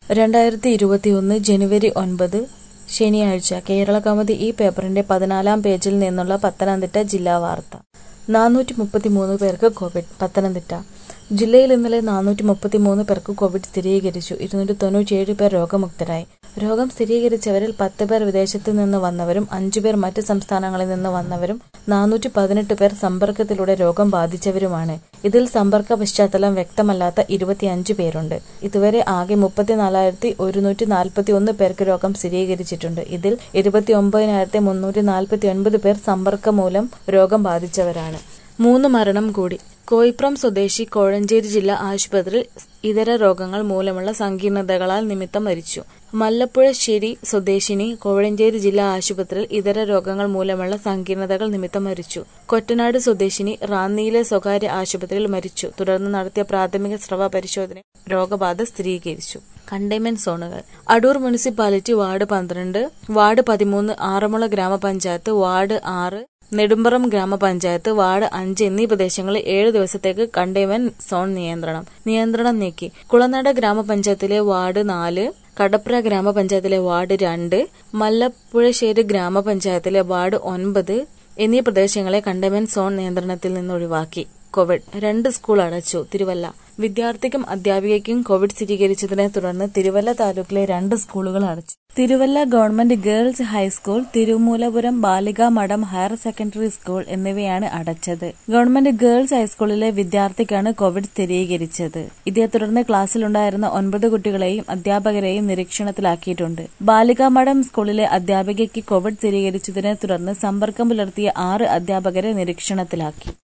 രണ്ടായിരത്തി ഇരുപത്തിയൊന്ന് ജനുവരി ഒൻപത് ശനിയാഴ്ച കേരളകൗമുദി ഈ പേപ്പറിന്റെ പതിനാലാം പേജിൽ നിന്നുള്ള പത്തനംതിട്ട ജില്ലാ വാർത്ത നാനൂറ്റി മുപ്പത്തിമൂന്ന് പേർക്ക് കോവിഡ് പത്തനംതിട്ട ജില്ലയിൽ ഇന്നലെ നാനൂറ്റി മുപ്പത്തിമൂന്ന് പേർക്ക് കോവിഡ് സ്ഥിരീകരിച്ചു ഇരുന്നൂറ്റി തൊണ്ണൂറ്റിയേഴ് പേർ രോഗമുക്തരായി രോഗം സ്ഥിരീകരിച്ചവരിൽ പത്ത് പേർ വിദേശത്തു നിന്ന് വന്നവരും അഞ്ചു പേർ മറ്റ് സംസ്ഥാനങ്ങളിൽ നിന്ന് വന്നവരും നാനൂറ്റി പതിനെട്ട് പേർ സമ്പർക്കത്തിലൂടെ രോഗം ബാധിച്ചവരുമാണ് ഇതിൽ സമ്പർക്ക പശ്ചാത്തലം വ്യക്തമല്ലാത്ത ഇരുപത്തിയഞ്ച് പേരുണ്ട് ഇതുവരെ ആകെ മുപ്പത്തിനാലായിരത്തി ഒരുന്നൂറ്റി നാൽപ്പത്തി ഒന്ന് പേർക്ക് രോഗം സ്ഥിരീകരിച്ചിട്ടുണ്ട് ഇതിൽ ഇരുപത്തി ഒമ്പതിനായിരത്തി മുന്നൂറ്റി നാൽപ്പത്തി ഒൻപത് പേർ സമ്പർക്കം മൂലം രോഗം ബാധിച്ചവരാണ് മൂന്ന് മരണം കൂടി കോയിപ്രം സ്വദേശി കോഴഞ്ചേരി ജില്ലാ ആശുപത്രിയിൽ ഇതര രോഗങ്ങൾ മൂലമുള്ള സങ്കീർണതകളാൽ നിമിത്തം മരിച്ചു മല്ലപ്പുഴശ്ശേരി സ്വദേശിനി കോഴഞ്ചേരി ജില്ലാ ആശുപത്രിയിൽ ഇതര രോഗങ്ങൾ മൂലമുള്ള സങ്കീർണതകൾ നിമിത്തം മരിച്ചു കൊറ്റനാട് സ്വദേശിനി റാന്നിയിലെ സ്വകാര്യ ആശുപത്രിയിൽ മരിച്ചു തുടർന്ന് നടത്തിയ പ്രാഥമിക സ്രവ പരിശോധന രോഗബാധ സ്ഥിരീകരിച്ചു കണ്ടെയ്ൻമെന്റ് സോണുകൾ അടൂർ മുനിസിപ്പാലിറ്റി വാർഡ് പന്ത്രണ്ട് വാർഡ് പതിമൂന്ന് ആറന്മുള ഗ്രാമപഞ്ചായത്ത് വാർഡ് ആറ് നെടുമ്പറം ഗ്രാമപഞ്ചായത്ത് വാർഡ് അഞ്ച് എന്നീ പ്രദേശങ്ങളിൽ ഏഴ് ദിവസത്തേക്ക് കണ്ടെയ്ൻമെന്റ് സോൺ നിയന്ത്രണം നിയന്ത്രണം നീക്കി കുളനട ഗ്രാമപഞ്ചായത്തിലെ വാർഡ് നാല് കടപ്ര ഗ്രാമപഞ്ചായത്തിലെ വാർഡ് രണ്ട് മല്ലപ്പുഴശ്ശേരി ഗ്രാമപഞ്ചായത്തിലെ വാർഡ് ഒൻപത് എന്നീ പ്രദേശങ്ങളെ കണ്ടെയ്ൻമെന്റ് സോൺ നിയന്ത്രണത്തിൽ നിന്ന് ഒഴിവാക്കി കോവിഡ് രണ്ട് സ്കൂൾ അടച്ചു തിരുവല്ല വിദ്യാർത്ഥിക്കും അധ്യാപികയ്ക്കും കോവിഡ് സ്ഥിരീകരിച്ചതിനെ തുടർന്ന് തിരുവല്ല താലൂക്കിലെ രണ്ട് സ്കൂളുകൾ അടച്ചു Thiruvalla government girls high school Thirumoolapuram ബാലികാ മഠം ഹയർ സെക്കൻഡറി സ്കൂൾ എന്നിവയാണ് അടച്ചത് ഗവൺമെന്റ് ഗേൾസ് ഹൈസ്കൂളിലെ വിദ്യാർത്ഥിക്കാണ് കോവിഡ് സ്ഥിരീകരിച്ചത് ഇതേ തുടർന്ന് ക്ലാസ്സിലുണ്ടായിരുന്ന ഒൻപത് കുട്ടികളെയും അധ്യാപകരെയും നിരീക്ഷണത്തിലാക്കിയിട്ടുണ്ട് ബാലികാ മഠം സ്കൂളിലെ അധ്യാപികയ്ക്ക് കോവിഡ് സ്ഥിരീകരിച്ചതിനെ തുടർന്ന് സമ്പർക്കം പുലർത്തിയ ആറ് അധ്യാപകരെ നിരീക്ഷണത്തിലാക്കി